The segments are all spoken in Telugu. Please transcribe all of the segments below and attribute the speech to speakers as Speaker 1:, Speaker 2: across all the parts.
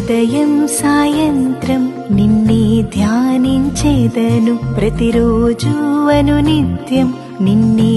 Speaker 1: ఉదయం సాయంత్రం నిన్నే ధ్యానించేదను ప్రతిరోజు అను నిత్యం నిన్నే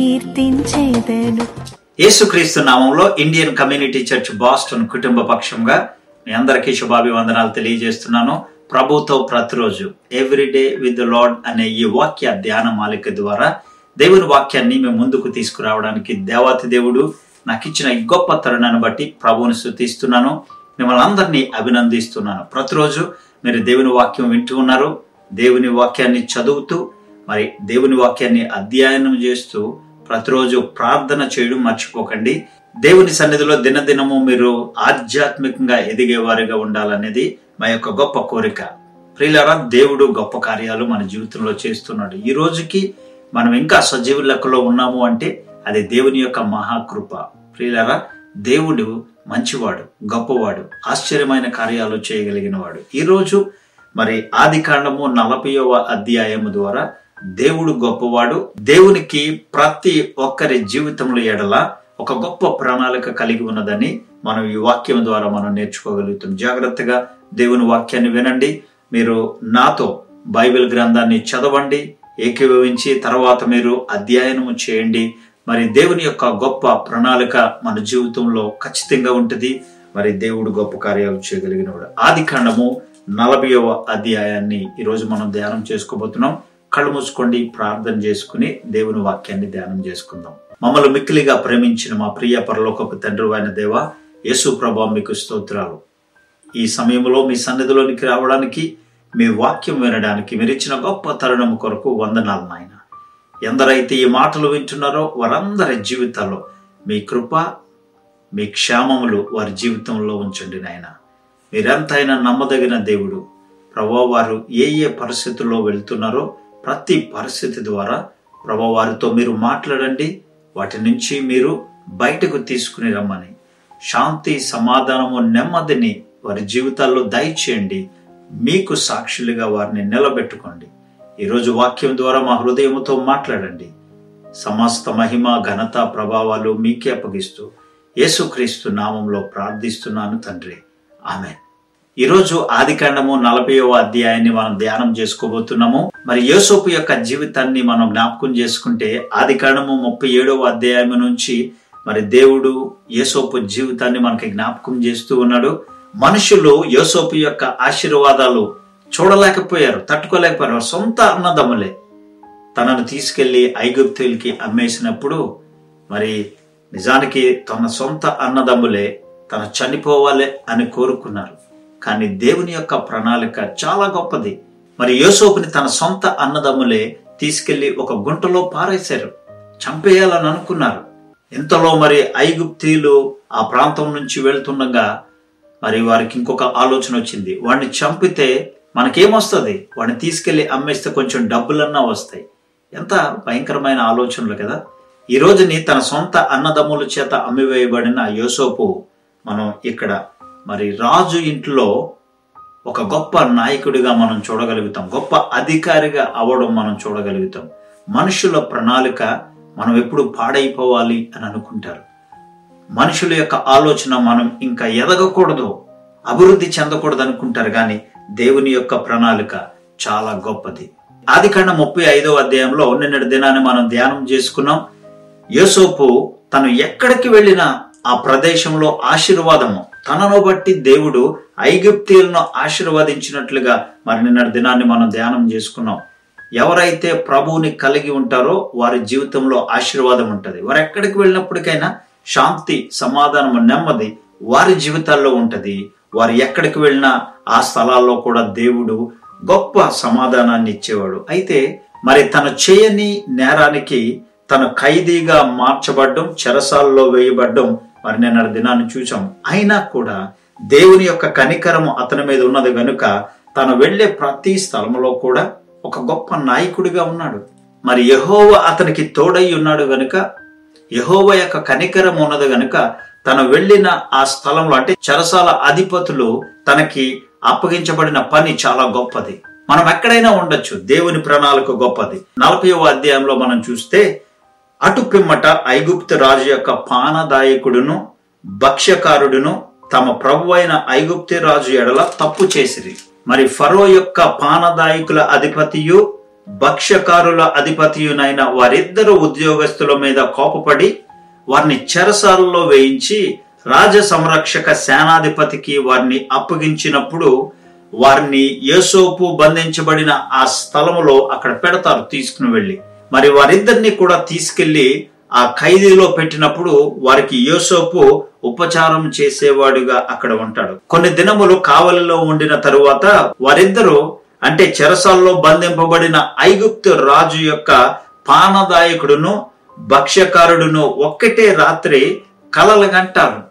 Speaker 1: కీర్తించేదను
Speaker 2: యేసుక్రీస్తు నామంలో ఇండియన్ కమ్యూనిటీ చర్చ్ బాస్టన్ కుటుంబ పక్షంగా మీ అందరికీ శుభాభివందనాలు తెలియజేస్తున్నాను ప్రభుతో ప్రతిరోజు ఎవ్రీడే విత్ ద లార్డ్ అనే ఈ వాక్య ధ్యాన మాలిక ద్వారా దేవుని వాక్యాన్ని మేము ముందుకు తీసుకురావడానికి దేవాతి దేవుడు నాకు ఇచ్చిన ఈ గొప్ప తరుణాన్ని బట్టి ప్రభువుని స్థుతిస్తున్నాను మిమ్మల్ని అందరినీ అభినందిస్తున్నాను ప్రతిరోజు మీరు దేవుని వాక్యం వింటూ ఉన్నారు దేవుని వాక్యాన్ని చదువుతూ మరి దేవుని వాక్యాన్ని అధ్యయనం చేస్తూ ప్రతిరోజు ప్రార్థన చేయడం మర్చిపోకండి దేవుని సన్నిధిలో దినదినము మీరు ఆధ్యాత్మికంగా ఎదిగేవారిగా ఉండాలనేది మా యొక్క గొప్ప కోరిక ప్రియులారా దేవుడు గొప్ప కార్యాలు మన జీవితంలో చేస్తున్నాడు ఈ రోజుకి మనం ఇంకా సజీవ లెక్కలో ఉన్నాము అంటే అది దేవుని యొక్క మహాకృప ప్రియులారా దేవుడు మంచివాడు గొప్పవాడు ఆశ్చర్యమైన కార్యాలు చేయగలిగిన వాడు ఈ రోజు మరి ఆది కాండము నలభైవ అధ్యాయము ద్వారా దేవుడు గొప్పవాడు దేవునికి ప్రతి ఒక్కరి జీవితంలో ఎడల ఒక గొప్ప ప్రణాళిక కలిగి ఉన్నదని మనం ఈ వాక్యం ద్వారా మనం నేర్చుకోగలుగుతాం జాగ్రత్తగా దేవుని వాక్యాన్ని వినండి మీరు నాతో బైబిల్ గ్రంథాన్ని చదవండి ఏకీభవించి తర్వాత మీరు అధ్యయనము చేయండి మరి దేవుని యొక్క గొప్ప ప్రణాళిక మన జీవితంలో ఖచ్చితంగా ఉంటుంది మరి దేవుడు గొప్ప కార్యాలు చేయగలిగినవాడు ఆది కాండము నలభైవ అధ్యాయాన్ని ఈరోజు మనం ధ్యానం చేసుకోబోతున్నాం కళ్ళు మూసుకోండి ప్రార్థన చేసుకుని దేవుని వాక్యాన్ని ధ్యానం చేసుకుందాం మమ్మల్ని మిక్కిలిగా ప్రేమించిన మా ప్రియ పరలోకపు తండ్రి అయిన దేవ యేసు ప్రభా మీకు స్తోత్రాలు ఈ సమయంలో మీ సన్నిధిలోనికి రావడానికి మీ వాక్యం వినడానికి మీరు ఇచ్చిన గొప్ప తరుణం కొరకు వందనాలు నాయన ఎందరైతే ఈ మాటలు వింటున్నారో వారందరి జీవితాల్లో మీ కృప మీ క్షేమములు వారి జీవితంలో ఉంచండి నాయన మీరెంతైనా నమ్మదగిన దేవుడు ప్రభా వారు ఏ ఏ పరిస్థితుల్లో వెళ్తున్నారో ప్రతి పరిస్థితి ద్వారా ప్రభా వారితో మీరు మాట్లాడండి వాటి నుంచి మీరు బయటకు తీసుకుని రమ్మని శాంతి సమాధానము నెమ్మదిని వారి జీవితాల్లో దయచేయండి మీకు సాక్షులుగా వారిని నిలబెట్టుకోండి ఈరోజు వాక్యం ద్వారా మా హృదయముతో మాట్లాడండి సమస్త మహిమ ఘనత ప్రభావాలు మీకే అప్పగిస్తూ యేసుక్రీస్తు నామంలో ప్రార్థిస్తున్నాను తండ్రి ఆమె ఈరోజు ఆదికాండము నలభైవ అధ్యాయాన్ని మనం ధ్యానం చేసుకోబోతున్నాము మరి యోసోపు యొక్క జీవితాన్ని మనం జ్ఞాపకం చేసుకుంటే ఆదికాండము ముప్పై ఏడవ అధ్యాయం నుంచి మరి దేవుడు యోసోపు జీవితాన్ని మనకి జ్ఞాపకం చేస్తూ ఉన్నాడు మనుషులు యోసోపు యొక్క ఆశీర్వాదాలు చూడలేకపోయారు తట్టుకోలేకపోయారు సొంత అన్నదమ్ములే తనను తీసుకెళ్లి ఐగుప్తులకి అమ్మేసినప్పుడు మరి నిజానికి తన సొంత అన్నదమ్ములే తన చనిపోవాలి అని కోరుకున్నారు కానీ దేవుని యొక్క ప్రణాళిక చాలా గొప్పది మరి యోసోపుని తన సొంత అన్నదమ్ములే తీసుకెళ్లి ఒక గుంటలో పారేశారు చంపేయాలని అనుకున్నారు ఇంతలో మరి ఐగుప్తీలు ఆ ప్రాంతం నుంచి వెళ్తుండగా మరి వారికి ఇంకొక ఆలోచన వచ్చింది వాడిని చంపితే మనకేమొస్తుంది వాడిని తీసుకెళ్లి అమ్మేస్తే కొంచెం డబ్బులన్నా వస్తాయి ఎంత భయంకరమైన ఆలోచనలు కదా ఈ రోజుని తన సొంత అన్నదమ్ముల చేత అమ్మివేయబడిన యోసోపు మనం ఇక్కడ మరి రాజు ఇంట్లో ఒక గొప్ప నాయకుడిగా మనం చూడగలుగుతాం గొప్ప అధికారిగా అవడం మనం చూడగలుగుతాం మనుషుల ప్రణాళిక మనం ఎప్పుడు పాడైపోవాలి అని అనుకుంటారు మనుషుల యొక్క ఆలోచన మనం ఇంకా ఎదగకూడదు అభివృద్ధి చెందకూడదు అనుకుంటారు కానీ దేవుని యొక్క ప్రణాళిక చాలా గొప్పది ఆది కాండ ముప్పై ఐదో అధ్యాయంలో నిన్నటి దినాన్ని మనం ధ్యానం చేసుకున్నాం యోసోపు తను ఎక్కడికి వెళ్ళినా ఆ ప్రదేశంలో ఆశీర్వాదము తనను బట్టి దేవుడు ఐగుప్తీయులను ఆశీర్వదించినట్లుగా మరి నిన్నటి దినాన్ని మనం ధ్యానం చేసుకున్నాం ఎవరైతే ప్రభువుని కలిగి ఉంటారో వారి జీవితంలో ఆశీర్వాదం ఉంటుంది వారు ఎక్కడికి వెళ్ళినప్పటికైనా శాంతి సమాధానం నెమ్మది వారి జీవితాల్లో ఉంటది వారు ఎక్కడికి వెళ్ళినా ఆ స్థలాల్లో కూడా దేవుడు గొప్ప సమాధానాన్ని ఇచ్చేవాడు అయితే మరి తను చేయని నేరానికి తను ఖైదీగా మార్చబడ్డం చెరసాల్లో వేయబడ్డం మరి నేను దినాన్ని చూసాం అయినా కూడా దేవుని యొక్క కనికరము అతని మీద ఉన్నది గనుక తను వెళ్లే ప్రతి స్థలంలో కూడా ఒక గొప్ప నాయకుడిగా ఉన్నాడు మరి యహోవ అతనికి తోడై ఉన్నాడు గనుక యహోవ యొక్క కనికరం ఉన్నది గనుక తను వెళ్ళిన ఆ స్థలంలో అంటే చెరసాల అధిపతులు తనకి అప్పగించబడిన పని చాలా గొప్పది మనం ఎక్కడైనా ఉండొచ్చు దేవుని ప్రణాళిక గొప్పది నలభైవ అధ్యాయంలో మనం చూస్తే అటు పిమ్మట ఐగుప్తు రాజు యొక్క పానదాయకుడును భక్ష్యకారుడును తమ ప్రభు అయిన ఐగుప్తి రాజు ఎడల తప్పు చేసిరి మరి ఫరో యొక్క పానదాయకుల అధిపతియు భక్ష్యకారుల అధిపతియునైన వారిద్దరు ఉద్యోగస్తుల మీద కోపపడి వారిని చెరసాలలో వేయించి రాజ సంరక్షక సేనాధిపతికి వారిని అప్పగించినప్పుడు వారిని యేసోపు బంధించబడిన ఆ స్థలములో అక్కడ పెడతారు తీసుకుని వెళ్ళి మరి వారిద్దరిని కూడా తీసుకెళ్లి ఆ ఖైదీలో పెట్టినప్పుడు వారికి యోసోపు ఉపచారం చేసేవాడుగా అక్కడ ఉంటాడు కొన్ని దినములు కావలిలో ఉండిన తరువాత వారిద్దరూ అంటే చెరసాల్లో బంధింపబడిన ఐగుప్తు రాజు యొక్క పానదాయకుడును భక్ష్యకారుడును ఒక్కటే రాత్రి కలలు కంటారు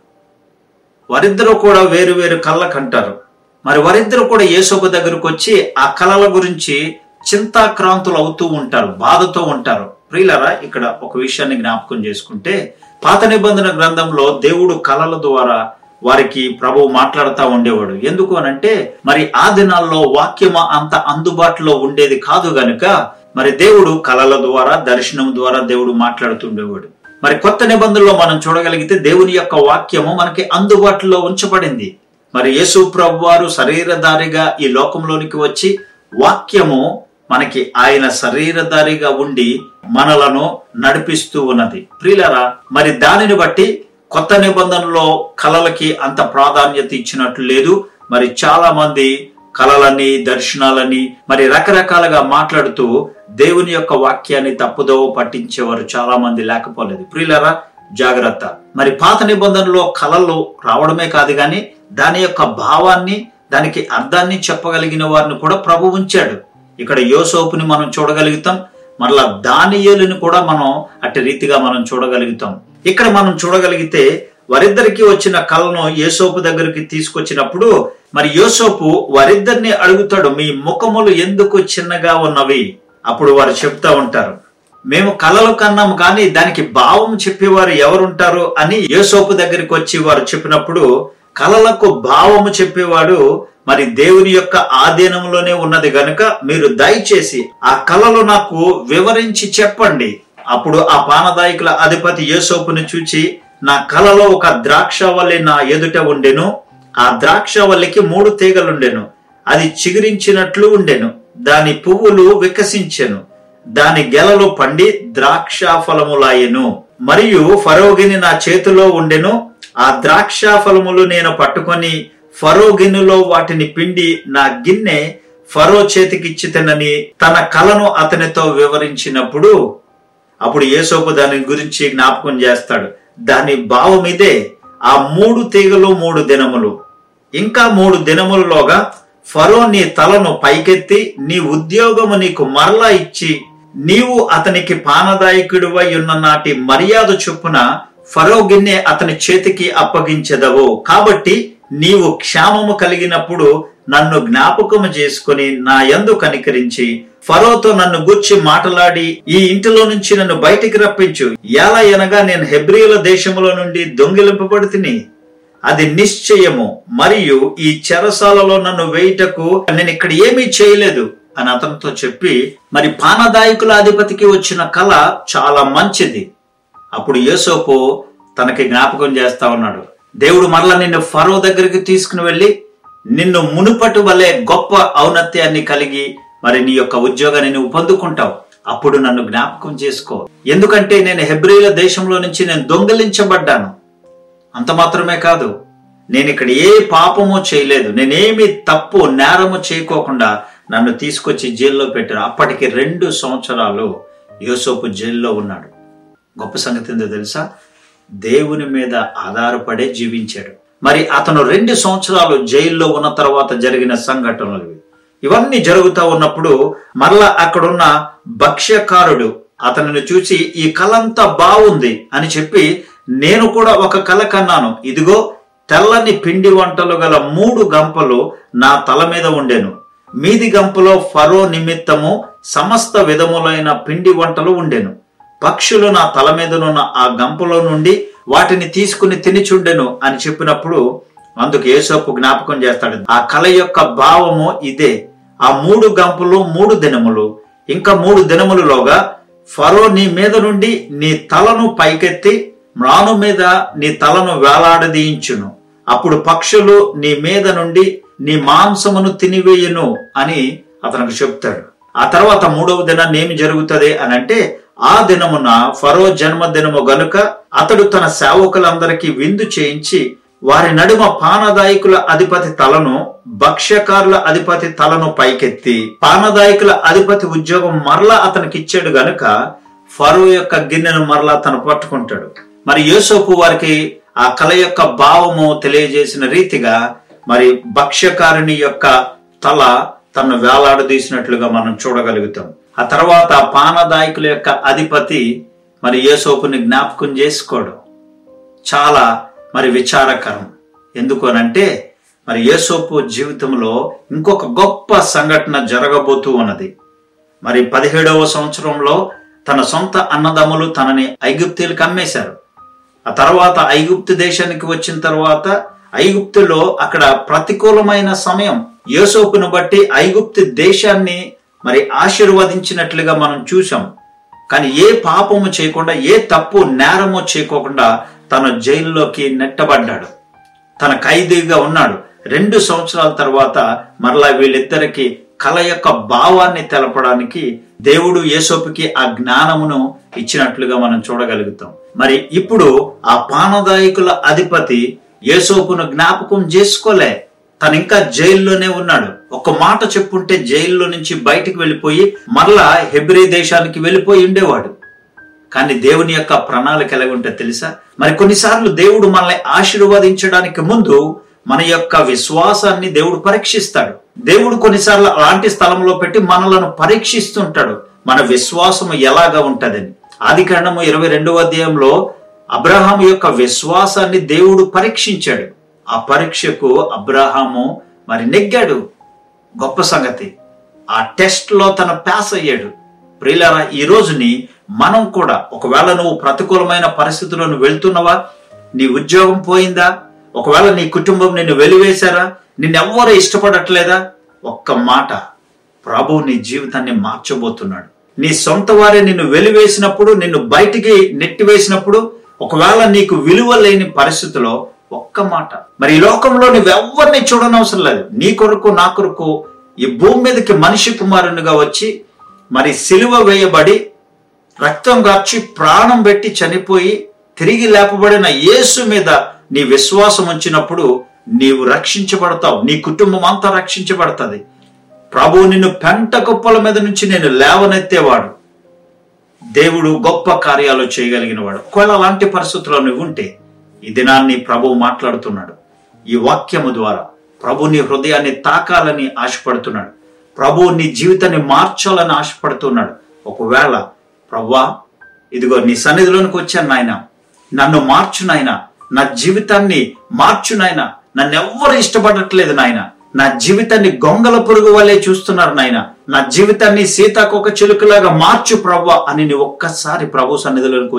Speaker 2: వారిద్దరూ కూడా వేరు వేరు కళ్ళ కంటారు మరి వారిద్దరూ కూడా యేసోపు దగ్గరకు వచ్చి ఆ కళల గురించి చింతాక్రాంతులు అవుతూ ఉంటారు బాధతో ఉంటారు ప్రియులరా ఇక్కడ ఒక విషయాన్ని జ్ఞాపకం చేసుకుంటే పాత నిబంధన గ్రంథంలో దేవుడు కళల ద్వారా వారికి ప్రభువు మాట్లాడుతూ ఉండేవాడు ఎందుకు అనంటే మరి ఆ దినాల్లో వాక్యము అంత అందుబాటులో ఉండేది కాదు గనుక మరి దేవుడు కళల ద్వారా దర్శనం ద్వారా దేవుడు మాట్లాడుతుండేవాడు మరి కొత్త నిబంధనలో మనం చూడగలిగితే దేవుని యొక్క వాక్యము మనకి అందుబాటులో ఉంచబడింది మరి యేసు ప్రభు వారు శరీరధారిగా ఈ లోకంలోనికి వచ్చి వాక్యము మనకి ఆయన శరీరధారిగా ఉండి మనలను నడిపిస్తూ ఉన్నది ప్రియులరా మరి దానిని బట్టి కొత్త నిబంధనలో కళలకి అంత ప్రాధాన్యత ఇచ్చినట్లు లేదు మరి చాలా మంది కళలని దర్శనాలని మరి రకరకాలుగా మాట్లాడుతూ దేవుని యొక్క వాక్యాన్ని తప్పుదోవ పట్టించేవారు చాలా మంది లేకపోలేదు ప్రియులరా జాగ్రత్త మరి పాత నిబంధనలో కళలు రావడమే కాదు గాని దాని యొక్క భావాన్ని దానికి అర్థాన్ని చెప్పగలిగిన వారిని కూడా ప్రభు ఉంచాడు ఇక్కడ యోసోపుని మనం చూడగలుగుతాం మరలా దానియేలుని కూడా మనం అట్టి రీతిగా మనం చూడగలుగుతాం ఇక్కడ మనం చూడగలిగితే వారిద్దరికి వచ్చిన కళను యోసోపు దగ్గరికి తీసుకొచ్చినప్పుడు మరి యోసోపు వారిద్దరిని అడుగుతాడు మీ ముఖములు ఎందుకు చిన్నగా ఉన్నవి అప్పుడు వారు చెప్తా ఉంటారు మేము కళలు కన్నాం కానీ దానికి భావం చెప్పేవారు ఎవరుంటారు అని యోసోపు దగ్గరికి వచ్చి వారు చెప్పినప్పుడు కళలకు భావము చెప్పేవాడు మరి దేవుని యొక్క ఆధీనంలోనే ఉన్నది గనుక మీరు దయచేసి ఆ కళలు నాకు వివరించి చెప్పండి అప్పుడు ఆ పానదాయకుల అధిపతి యేసోపుని చూచి నా కలలో ఒక ద్రాక్షవల్లి నా ఎదుట ఉండెను ఆ ద్రాక్షవల్లికి మూడు తీగలుండెను అది చిగురించినట్లు ఉండెను దాని పువ్వులు వికసించెను దాని గెలలు పండి ద్రాక్ష ఫలములాయెను మరియు ఫరోగిని నా చేతిలో ఉండెను ఆ ద్రాక్ష ఫలములు నేను పట్టుకొని ఫరో గిన్నెలో వాటిని పిండి నా గిన్నె ఫరో చేతికిచ్చితనని తన కలను అతనితో వివరించినప్పుడు అప్పుడు యేసోపు దాని గురించి జ్ఞాపకం చేస్తాడు దాని భావం ఇదే ఆ మూడు తీగలు మూడు దినములు ఇంకా మూడు దినములలోగా ఫరో నీ తలను పైకెత్తి నీ ఉద్యోగము నీకు మరలా ఇచ్చి నీవు అతనికి పానదాయకుడివై ఉన్న నాటి మర్యాద చొప్పున ఫరో గిన్నె అతని చేతికి అప్పగించెదవు కాబట్టి నీవు క్షేమము కలిగినప్పుడు నన్ను జ్ఞాపకము చేసుకుని నా యందు కనికరించి ఫరోతో నన్ను గుర్చి మాటలాడి ఈ ఇంటిలో నుంచి నన్ను బయటికి రప్పించు ఎలా అనగా నేను హెబ్రియుల దేశములో నుండి దొంగిలింపబడుతుని అది నిశ్చయము మరియు ఈ చెరసాలలో నన్ను వేయుటకు నేను ఇక్కడ ఏమీ చేయలేదు అని అతనితో చెప్పి మరి పానదాయకుల అధిపతికి వచ్చిన కళ చాలా మంచిది అప్పుడు యేసోపు తనకి జ్ఞాపకం చేస్తా ఉన్నాడు దేవుడు మరలా నిన్ను ఫరో దగ్గరికి తీసుకుని వెళ్ళి నిన్ను మునుపటి వలె గొప్ప ఔన్నత్యాన్ని కలిగి మరి నీ యొక్క ఉద్యోగాన్ని నువ్వు పొందుకుంటావు అప్పుడు నన్ను జ్ఞాపకం చేసుకో ఎందుకంటే నేను హెబ్రిల దేశంలో నుంచి నేను దొంగలించబడ్డాను అంత మాత్రమే కాదు నేను ఇక్కడ ఏ పాపము చేయలేదు నేనేమి తప్పు నేరము చేయకోకుండా నన్ను తీసుకొచ్చి జైల్లో పెట్టారు అప్పటికి రెండు సంవత్సరాలు యోసోపు జైల్లో ఉన్నాడు గొప్ప సంగతి ఏందో తెలుసా దేవుని మీద ఆధారపడే జీవించాడు మరి అతను రెండు సంవత్సరాలు జైల్లో ఉన్న తర్వాత జరిగిన సంఘటనలు ఇవి. ఇవన్నీ జరుగుతూ ఉన్నప్పుడు మరలా అక్కడున్న భక్ష్యకారుడు అతనిని చూసి ఈ కలంతా బాగుంది అని చెప్పి నేను కూడా ఒక కల కన్నాను ఇదిగో తెల్లని పిండి వంటలు గల మూడు గంపలు నా తల మీద ఉండెను మీది గంపలో ఫరో నిమిత్తము సమస్త విధములైన పిండి వంటలు ఉండెను పక్షులు నా తల మీదనున్న ఆ గంపలో నుండి వాటిని తీసుకుని తినిచుండెను అని చెప్పినప్పుడు అందుకు ఏసోపు జ్ఞాపకం చేస్తాడు ఆ కళ యొక్క భావము ఇదే ఆ మూడు గంపలు మూడు దినములు ఇంకా మూడు దినములలోగా ఫరో నీ మీద నుండి నీ తలను పైకెత్తి మ్రాను మీద నీ తలను వేలాడదీయించును అప్పుడు పక్షులు నీ మీద నుండి నీ మాంసమును తినివేయును అని అతనికి చెప్తాడు ఆ తర్వాత మూడవ దినాన్ని ఏమి జరుగుతుంది అని అంటే ఆ దినమున ఫరో జన్మదినము గనుక అతడు తన సేవకులందరికీ విందు చేయించి వారి నడుమ పానదాయకుల అధిపతి తలను భక్ష్యకారుల అధిపతి తలను పైకెత్తి పానదాయకుల అధిపతి ఉద్యోగం మరలా అతనికి ఇచ్చాడు గనుక ఫరో యొక్క గిన్నెను మరలా తను పట్టుకుంటాడు మరి యోసోపు వారికి ఆ కళ యొక్క భావము తెలియజేసిన రీతిగా మరి భక్ష్యకారుని యొక్క తల తను వేలాడదీసినట్లుగా మనం చూడగలుగుతాం ఆ తర్వాత పానదాయకుల యొక్క అధిపతి మరి యేసోపుని జ్ఞాపకం చేసుకోడు చాలా మరి విచారకరం ఎందుకు అనంటే మరి యేసోపు జీవితంలో ఇంకొక గొప్ప సంఘటన జరగబోతూ ఉన్నది మరి పదిహేడవ సంవత్సరంలో తన సొంత అన్నదమ్ములు తనని ఐగుప్తీలకు అమ్మేశారు ఆ తర్వాత ఐగుప్తు దేశానికి వచ్చిన తర్వాత ఐగుప్తులో అక్కడ ప్రతికూలమైన సమయం యోసోపును బట్టి ఐగుప్తు దేశాన్ని మరి ఆశీర్వదించినట్లుగా మనం చూసాం కానీ ఏ పాపము చేయకుండా ఏ తప్పు నేరము చేయకోకుండా తన జైల్లోకి నెట్టబడ్డాడు తన ఖైదీగా ఉన్నాడు రెండు సంవత్సరాల తర్వాత మరలా వీళ్ళిద్దరికి కళ యొక్క భావాన్ని తెలపడానికి దేవుడు యేసోపుకి ఆ జ్ఞానమును ఇచ్చినట్లుగా మనం చూడగలుగుతాం మరి ఇప్పుడు ఆ పానదాయకుల అధిపతి యేసోపును జ్ఞాపకం చేసుకోలే తను ఇంకా జైల్లోనే ఉన్నాడు ఒక మాట చెప్పుంటే జైల్లో నుంచి బయటికి వెళ్ళిపోయి మరలా హెబ్రీ దేశానికి వెళ్ళిపోయి ఉండేవాడు కానీ దేవుని యొక్క ప్రణాళిక ఎలాగ ఉంటే తెలుసా మరి కొన్నిసార్లు దేవుడు మనల్ని ఆశీర్వదించడానికి ముందు మన యొక్క విశ్వాసాన్ని దేవుడు పరీక్షిస్తాడు దేవుడు కొన్నిసార్లు అలాంటి స్థలంలో పెట్టి మనలను పరీక్షిస్తుంటాడు మన విశ్వాసం ఎలాగా ఉంటదని ఆది కాండము ఇరవై రెండవ అధ్యాయంలో అబ్రహాం యొక్క విశ్వాసాన్ని దేవుడు పరీక్షించాడు ఆ పరీక్షకు అబ్రహాము మరి నెగ్గాడు గొప్ప సంగతి ఆ టెస్ట్ లో తన పాస్ అయ్యాడు ప్రియులారా ఈ రోజుని మనం కూడా ఒకవేళ నువ్వు ప్రతికూలమైన పరిస్థితుల్లో నువ్వు వెళ్తున్నావా నీ ఉద్యోగం పోయిందా ఒకవేళ నీ కుటుంబం నిన్ను వెలివేశారా నిన్నెవ్వరూ ఇష్టపడట్లేదా ఒక్క మాట ప్రభు నీ జీవితాన్ని మార్చబోతున్నాడు నీ సొంత వారే నిన్ను వెలివేసినప్పుడు నిన్ను బయటికి నెట్టివేసినప్పుడు ఒకవేళ నీకు విలువ లేని పరిస్థితిలో ఒక్క మాట మరి ఈ లోకంలో నువ్వెవ్వరిని చూడనవసరం లేదు నీ కొరకు నా కొరకు ఈ భూమి మీదకి మనిషి కుమారునిగా వచ్చి మరి సిలువ వేయబడి రక్తం గార్చి ప్రాణం పెట్టి చనిపోయి తిరిగి లేపబడిన యేసు మీద నీ విశ్వాసం ఉంచినప్పుడు నీవు రక్షించబడతావు నీ కుటుంబం అంతా రక్షించబడుతుంది ప్రభు నిన్ను పెంట కుప్పల మీద నుంచి నేను లేవనెత్తేవాడు దేవుడు గొప్ప కార్యాలు చేయగలిగిన వాడు ఒకవేళ అలాంటి పరిస్థితుల్లో నువ్వు ఉంటే ఈ దినాన్ని ప్రభు మాట్లాడుతున్నాడు ఈ వాక్యము ద్వారా ప్రభు నీ హృదయాన్ని తాకాలని ఆశపడుతున్నాడు ప్రభు నీ జీవితాన్ని మార్చాలని ఆశపడుతున్నాడు ఒకవేళ ప్రవ్వా ఇదిగో నీ సన్నిధిలోనికి వచ్చాను నాయన నన్ను మార్చు నాయన నా జీవితాన్ని మార్చు నాయన నన్ను ఎవ్వరు ఇష్టపడట్లేదు నాయన నా జీవితాన్ని గొంగల పురుగు వల్లే చూస్తున్నారు నాయన నా జీవితాన్ని సీతాకొక చిలుకలాగా మార్చు ప్రవ్వ అని నీ ఒక్కసారి ప్రభు సన్నిధిలోనికి